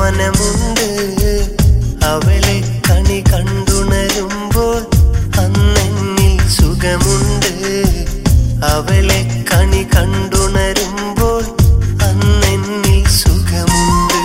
മനമുണ്ട് അവളെ കണി കണ്ടുണരുമ്പോൾ അന്നെന്നിൽ സുഖമുണ്ട് അവളെ കണി കണ്ടുണരുമ്പോൾ അന്നെന്നിൽ സുഖമുണ്ട്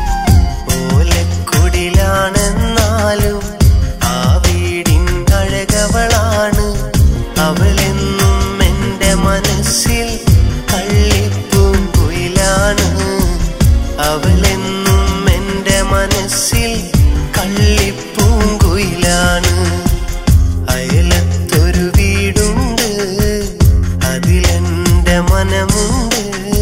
ഓലക്കുടിലാണെന്നാലും ആ വീടിൻ അഴകവളാണ് അവളെന്നും എൻ്റെ മനസ്സിൽ കള്ളിപ്പൂങ്കുയിലാണ് അവളെന്നും എൻ്റെ മനസ്സിൽ കള്ളിപ്പൂങ്കുയിലാണ് അയലത്തൊരു വീടുണ്ട് അതിലെൻ്റെ മനമുണ്ട്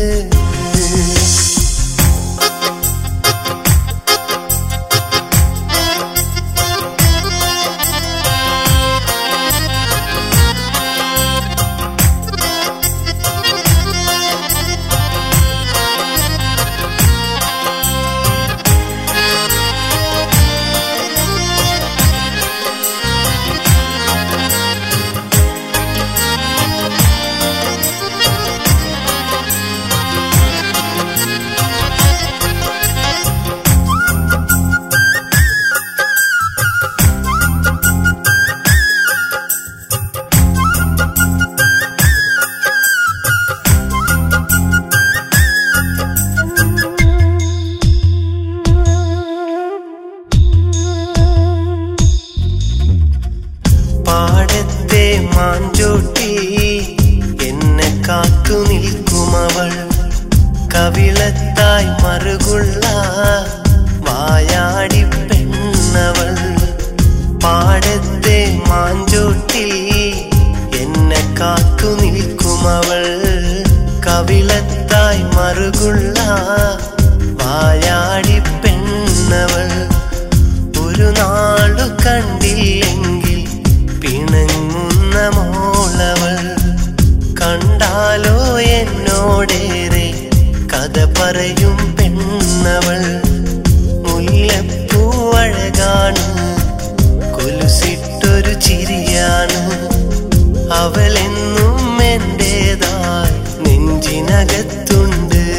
പാടത്തെ മാഞ്ചോട്ടി എന്നെ കാത്തു നിൽക്കുമവൾ കവിളത്തായി മറുകുള്ള വായാടി പെണ്ണവൾ പാടത്തെ മാഞ്ചോട്ടി എന്നെ കാത്തു നിൽക്കുമവൾ കവിളത്തായി മറുകുള്ള വായാടി പെണ്ണവൾ ഒരു നാളു കണ്ടില്ലെങ്കിൽ പിണങ്ങുന്ന മോളവൾ കണ്ടാലോ എന്നോടേറെ കഥ പറയും പെണ്ണവൾ മുല്ലപ്പൂ അഴകാണ് കൊലുസിട്ടൊരു ചിരിയാണ് അവളെന്നും എന്റേതായി നെഞ്ചിനകത്തുണ്ട്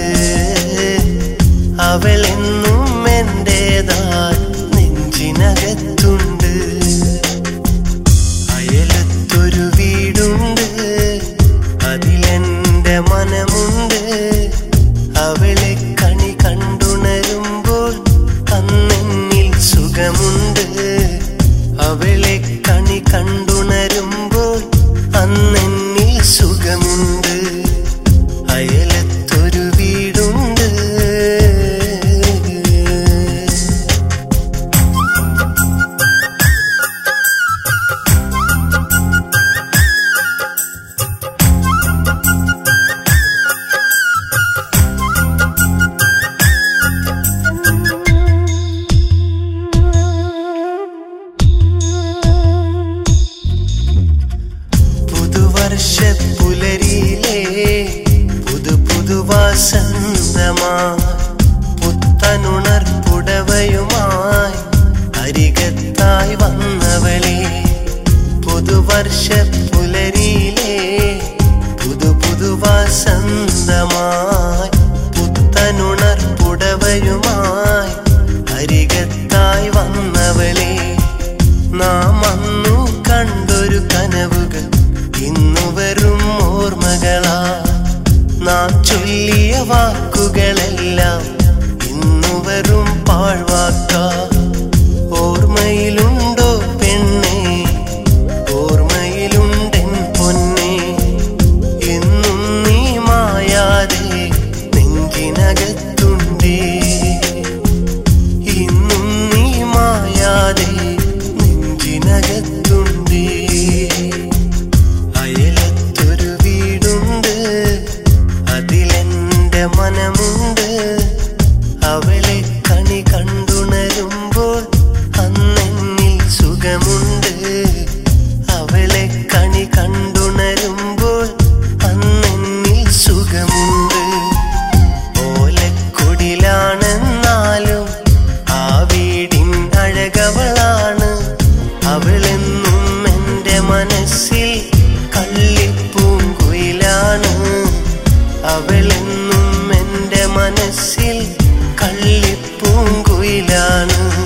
അവളെന്നും എന്റേതായി നെഞ്ചിനകത്തുണ്ട് അയലത്തൊരു വീടുണ്ട് അതിലെന്റെ മനമുണ്ട് അവളെ കണി കണ്ടുണരുമ്പോൾ അന്നെന്നിൽ സുഖമുണ്ട് അവളെ കണി കണ്ടുണരുമ്പോൾ അന്നെന്നിൽ സുഖമുണ്ട് അയലത്തൊരു വീടുണ്ട് പുതുവർഷ പുലരിയിലെ പുതു പുതുവാസന്തമാ പുത്തനുണർ പുടവയുമായി അരികത്തായി വന്നവളെ പുതുവർഷ പുലരിയിലെ പുതു പുതുവാസന്തമായി പുത്തനുണർ പുടവയുമായി അരികത്തായി വന്നവളെ നാം അന്നു കണ്ടൊരു കനവുകൾ ഇന്നു വെറും ഓർമ്മകളാ നാം ചൊല്ലിയ വാക്കുകളെല്ലാം ഇന്നു വെറും പാഴ്വാക്കാ ഓർമ്മയിലുണ്ടോ പെണ്ണേ ഓർമ്മയിലുണ്ടെൻ പൊന്നേ എന്നും നീ മായാതെ നെഞ്ചിനകത്തുണ്ടേ ഇന്നും നീ മായാതെ നെഞ്ചിനകത്തുണ്ടേ അയലത്തൊരു വീടുണ്ട് അതിലെന്റെ മനമുണ്ട് അവളെ കണി കണ്ടുണരുമ്പോൾ അന്നെന്നിൽ സുഖമുണ്ട് അവളെ കണി കണ്ടുണരുമ്പോൾ അന്നെന്നിൽ സുഖമുണ്ട് ഓലക്കുടിലാണെന്നാലും ആ വീടിൻ അഴകവളാണ് അവളെന്നും എൻ്റെ മനസ്സിൽ കള്ളിപ്പൂങ്കുയിലാണ് അവളെന്നും എൻ്റെ മനസ്സിൽ കള്ളിപ്പൂങ്കുയിലാണ് പൂവിലാണ്